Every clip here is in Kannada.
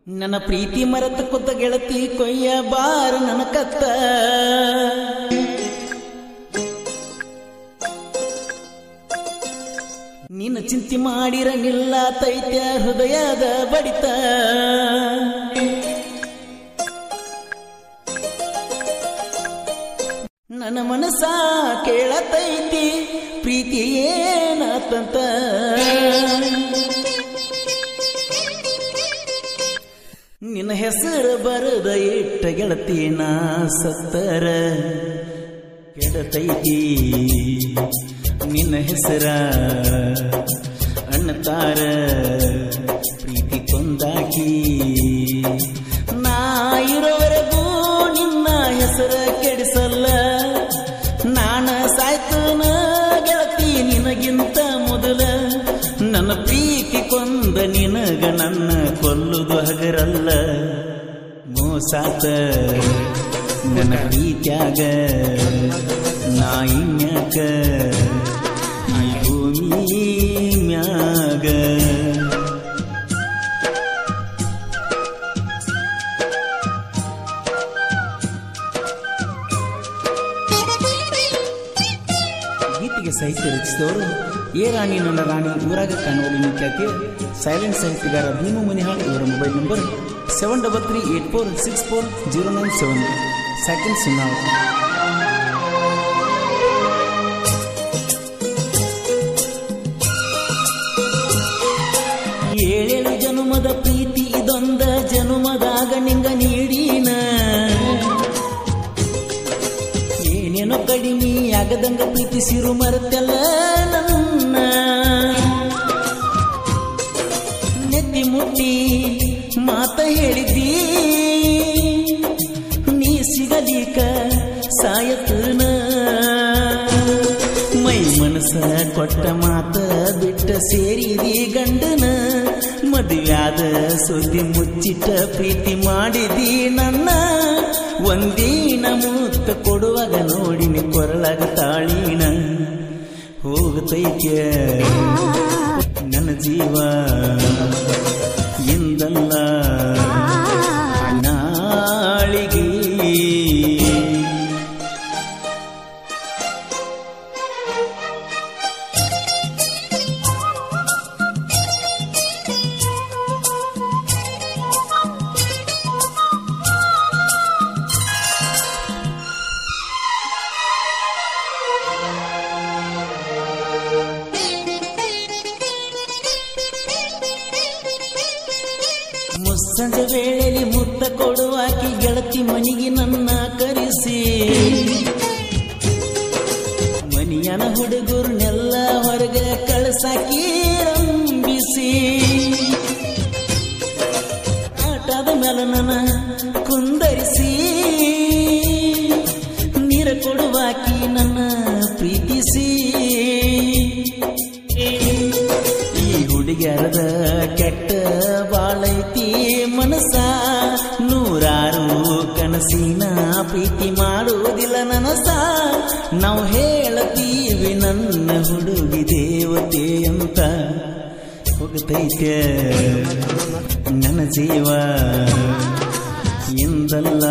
ನನ್ನ ಪ್ರೀತಿ ಮರೆತ ಕುತ್ತ ಗೆಳತಿ ಕೊಯ್ಯ ಬಾರ ನನ್ನ ಕತ್ತ ನಿನ್ನ ಚಿಂತೆ ಮಾಡಿರ ನಿಲ್ಲ ತೈತ್ಯ ಹೃದಯದ ಬಡಿತ ನನ್ನ ಮನಸ ಕೇಳತೈತಿ ಪ್ರೀತಿ ಏನಾತಂತ ನಿನ್ನ ಹೆಸರು ಬರದ ಇಟ್ಟ ಗೆಳತಿ ನಾ ಸತ್ತರ ಕೆಡತೈತಿ ನಿನ್ನ ಹೆಸರ ಅಣ್ಣತಾರ ಪ್ರೀತಿ ಕೊಂದಾಕಿ ನಾ ಇರೋವರೆಗೂ ನಿನ್ನ ಹೆಸರ ಕೆಡಿಸಲ್ಲ ನಾನ ಸಾಯ್ತನ ಗೆಳತಿ ನಿನಗಿಂತ ಮೊದಲ ನನ್ನ ಪ್ರೀತಿ ಕೊಂದ ನಿನಗ ನನ್ನ ಕೊಲ್ಲುದು ಹಗರಲ್ಲ ಮೋಸಾತ ನನ್ನ ಪ್ರೀತ್ಯಾಗ ನಾ ಇನ್ಯಾಕ ಈ ಭೂಮಿ ಮ್ಯಾಗ ಗೀತೆಗೆ ಸಾಹಿತ್ಯ ರಚಿಸಿದವರು ಏ ರಾಣಿ ನನ್ನ ರಾಣಿ ಊರಾಗ ಕಾಣುವಲ್ಲಿ ಖ್ಯಾತಿಯ ಸೈಲೆಂಟ್ ಸಾಹಿತ್ಯಗಾರ ಭೀಮು ಮನಿಹಾಳ್ ಇವರ mobile number seven double three eight four six four zero nine seven second ಸುನ್ನಾವ್ ಏಳೇಳು ಜನುಮದ ಪ್ರೀತಿ ಇದೊಂದ ಜನುಮದಾಗ ನಿಂಗ ನೀಡಿನ ಏನೇನೋ ಕಡಿಮೆ ಆಗದಂಗ ಪ್ರೀತಿಸಿರು ಮರೆತೆಲ್ಲ ನನ್ನ ನೆತ್ತಿ ಮುಟ್ಟಿ ಮಾತ ಹೇಳಿದ್ದಿ ನೀ ಸಿಗಲಿಕ ಸಾಯತನ ಮೈ ಮನಸ ಕೊಟ್ಟ ಮಾತ ಬಿಟ್ಟ ಸೇರಿದಿ ಗಂಡನ ಮದುವ್ಯಾದ ಸುದ್ದಿ ಮುಚ್ಚಿಟ್ಟ ಪ್ರೀತಿ ಮಾಡಿದಿ ನನ್ನ ಒಂದಿನ ಮುತ್ತ ಕೊಡುವಾಗ ನೋಡಿನಿ ಕೊರಳಾಗ ತಾಳಿನ ಹೋಗತೈತ್ಯ ನನ್ನ ಜೀವ ಇಂದಲ್ಲ ನಾಳಿಗೆ ಮುಸ್ಸಂಜೆ ವೇಳೆಯಲ್ಲಿ ಮುತ್ತ ಕೊಡುವಾಕಿ ಗೆಳತಿ ಮನಿಗೆ ನನ್ನ ಕರೆಸಿ ಮನಿಯನ ಹುಡುಗರ್ನೆಲ್ಲ ಹೊರಗೆ ಕಳಸಾಕಿ ರಂಬಿಸಿ ಆಟದ ಮೇಲೆ ನನ್ನ ಕುಂದರಿಸಿ ನೀರ ಕೊಡುವಾಕಿ ನನ್ನ ಪ್ರೀತಿಸಿ ಈ ಹುಡುಗ್ಯಾರದ ಕೆಟ್ಟ ಬಾಳೈತಿ ಮನಸ ನೂರಾರು ಕನಸಿನ ಪ್ರೀತಿ ಮಾಡುವುದಿಲ್ಲ ನನಸ ನಾವು ಹೇಳತೀವಿ ನನ್ನ ಹುಡುಗಿ ದೇವತೆ ಅಂತ ಹೋಗತೈತೆ ನನ್ನ ಜೀವ ಎಂದಲ್ಲ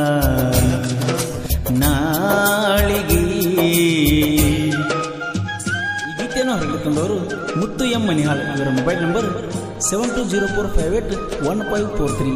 ನಾಳಿಗೆ ಈ ಗೀತೆಯನ್ನು ಹೊರಗೆ ತಂದವರು ಮುತ್ತು ಎಂ ಮನಿಹಾಳ್ ಇವರ mobile number seven two zero four five eight one five four three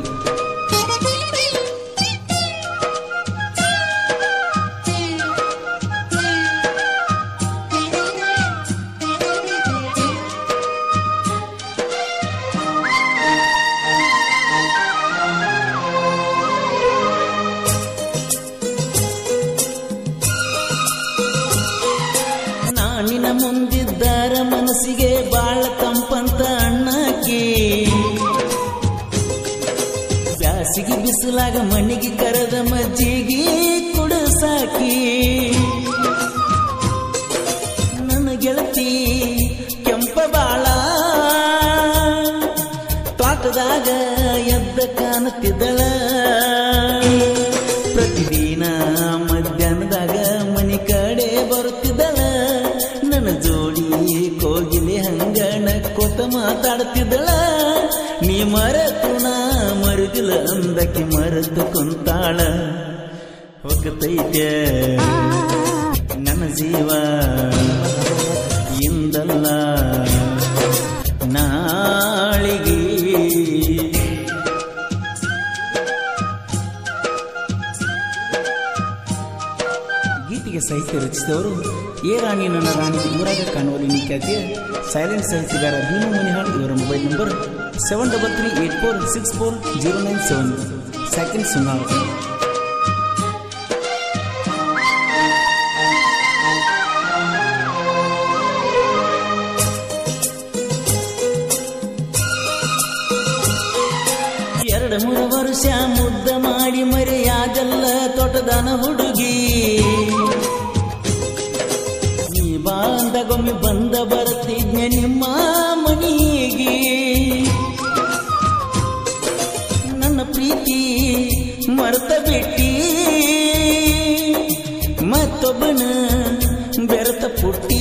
ನಾನಿನ ಮುಂದಿದ್ದಾರ ಮನಸ್ಸಿಗೆ ಬಾಳ ತಂಪಂತ ಅಣ್ಣಕಿ ಬ್ಯಾಸಿಗೆ ಬಿಸಿಲಾಗ ಮಣ್ಣಿಗೆ ಕರೆದ ಮಜ್ಜಿಗೆ ಕುಡಸಾಕಿ ನನ್ನ ಗೆಳತಿ ಕೆಂಪ ಬಾಳ ತೋಟದಾಗ ಎದ್ದ ಕಾಣುತ್ತಿದ್ದಳ ಪ್ರತಿದಿನ ಮಧ್ಯಾಹ್ನದಾಗ ಮನಿ ಕಡೆ ಬರುತ್ತಿದ್ದಳ ನನ್ನ ಜೋಡಿ ಕೋಗಿಲೆ ಹಂಗ ನಕ್ಕೋತ ಮಾತಾಡ್ತಿದ್ದಳ ನೀ ಮರೆತು ನಾ ಮರುಗ ಹಗಲ ಅಂದಕ್ಕೆ ಮರೆತು ಕುಂತಾಳ ಹೋಗತೈತೆ ನನ್ನ ಜೀವ ಇಂದಲ್ಲ ನಾಳಿಗೆ ಗೀತೆಗೆ ಸಾಹಿತ್ಯ ರಚಿಸಿದವರು ಎ ರಾಣಿ ನನ್ನ ರಾಣಿ ಊರಾಗ ಕಾಣುವಲ್ಲಿ ಖ್ಯಾತಿಯ ಸೈಲೆಂಟ್ ಸಾಹಿತ್ಯಗಾರ ಭೀಮು ಮನಿಹಾಳ್ ಇವರ mobile number seven double three eight four six four zero nine seven second ಸುನಾರ್ ಎರಡು ಮೂರು ವರ್ಷ ಮುದ್ದ ಮಾಡಿ ಮರೆಯಾದಲ್ಲ ತೋಟದನ ಹುಡುಗಿ ನೀ ಬಾಂದಗೊಮ್ಮೆ ಬಂದ ಬರ್ತಿದ್ನೆ ನಿಮ್ಮ ಮನೆಗೆ ನನ್ನ ಪ್ರೀತಿ ಮರ್ತ ಬಿಟ್ಟಿ ಮತ್ತೊಬ್ಬನ ಬೆರತ ಪುಟ್ಟಿ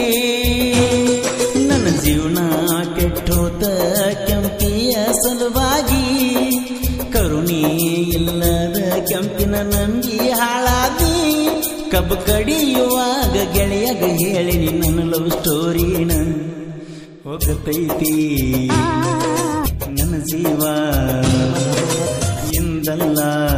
ನನ್ನ ಜೀವನ ಕೆಟ್ಟೋತ ಕೆಂಪಿಯ ಸಲುವಾಗಿ ಕರುಣೆ ಇಲ್ಲದ ಕೆಂಪಿನ ನಂಬಿ ಹಾಳಾದಿ ಕಬ್ಬು ಕಡಿಯುವಾಗ ಗೆಳೆಯಗ ಹೇಳಿ ನನ್ನ ಲವ್ ಸ್ಟೋರಿನ ಹೋಗತೈತಿ ನನ್ನ ಜೀವ ಎಂದಲ್ಲ